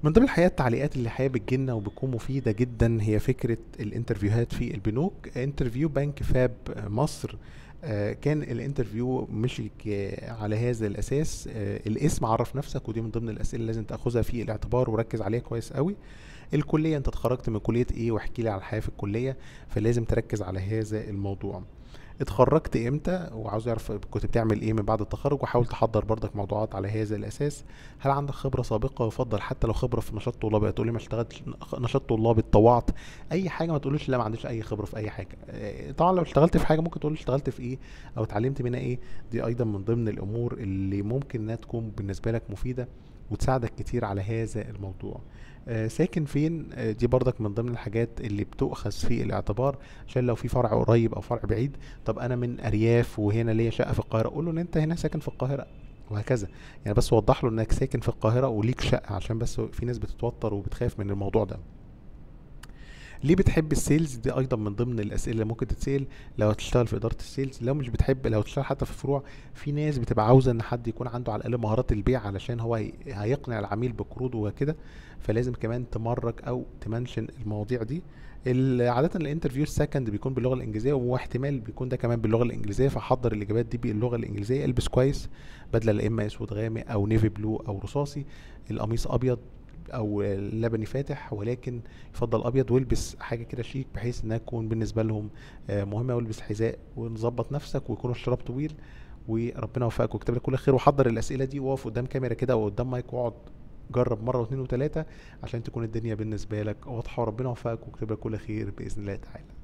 من ضمن الحقيقه التعليقات اللي الحقيقه بتجيلنا وبتكون مفيده جدا هي فكره الانترفيوهات في البنوك انترفيو بنك فاب مصر آه، كان الانترفيو مشي ك- على هذا الاساس آه، الاسم عرف نفسك ودي من ضمن الاسئله اللي لازم تاخذها في الاعتبار وركز عليها كويس قوي الكليه انت اتخرجت من كليه ايه واحكي لي على الحياه في الكليه فلازم تركز على هذا الموضوع اتخرجت امتى وعاوز يعرف كنت بتعمل ايه من بعد التخرج وحاول تحضر برضك موضوعات على هذا الاساس هل عندك خبره سابقه يفضل حتى لو خبره في نشاط طلابي تقول لي ما اشتغلتش نشاط طلابي اتطوعت اي حاجه ما تقولش لا ما عنديش اي خبره في اي حاجه اه، طبعا لو اشتغلت في حاجه ممكن تقول اشتغلت في ايه او اتعلمت منها ايه دي ايضا من ضمن الامور اللي ممكن انها تكون بالنسبه لك مفيده وتساعدك كتير على هذا الموضوع آه، ساكن فين آه، دي برضك من ضمن الحاجات اللي بتؤخذ في الاعتبار عشان لو في فرع قريب او فرع بعيد طب انا من ارياف وهنا ليا شقه في القاهره قول له ان انت هنا ساكن في القاهره وهكذا يعني بس وضح له انك ساكن في القاهره وليك شقه عشان بس في ناس بتتوتر وبتخاف من الموضوع ده ليه بتحب السيلز دي ايضا من ضمن الاسئله اللي ممكن تتسال لو هتشتغل في اداره السيلز لو مش بتحب لو هتشتغل حتى في الفروع في ناس بتبقى عاوزه ان حد يكون عنده على الاقل مهارات البيع علشان هو هي- هيقنع العميل بقروضه وكده فلازم كمان تمرك او تمنشن المواضيع دي ال- عاده الانترفيو السكند بيكون باللغه الانجليزيه واحتمال بيكون ده كمان باللغه الانجليزيه فحضر الاجابات دي باللغه الانجليزيه البس كويس بدله لا اما اسود غامق او نيفي بلو او رصاصي القميص ابيض او لبني فاتح ولكن يفضل ابيض والبس حاجه كده شيك بحيث انها تكون بالنسبه لهم آه، مهمه والبس حذاء ونظبط نفسك ويكون الشراب طويل وربنا يوفقك ويكتب لك كل خير وحضر الاسئله دي وقف قدام كاميرا كده او قدام مايك واقعد جرب مره واثنين وثلاثه عشان تكون الدنيا بالنسبه لك واضحه وربنا يوفقك ويكتب لك كل خير باذن الله تعالى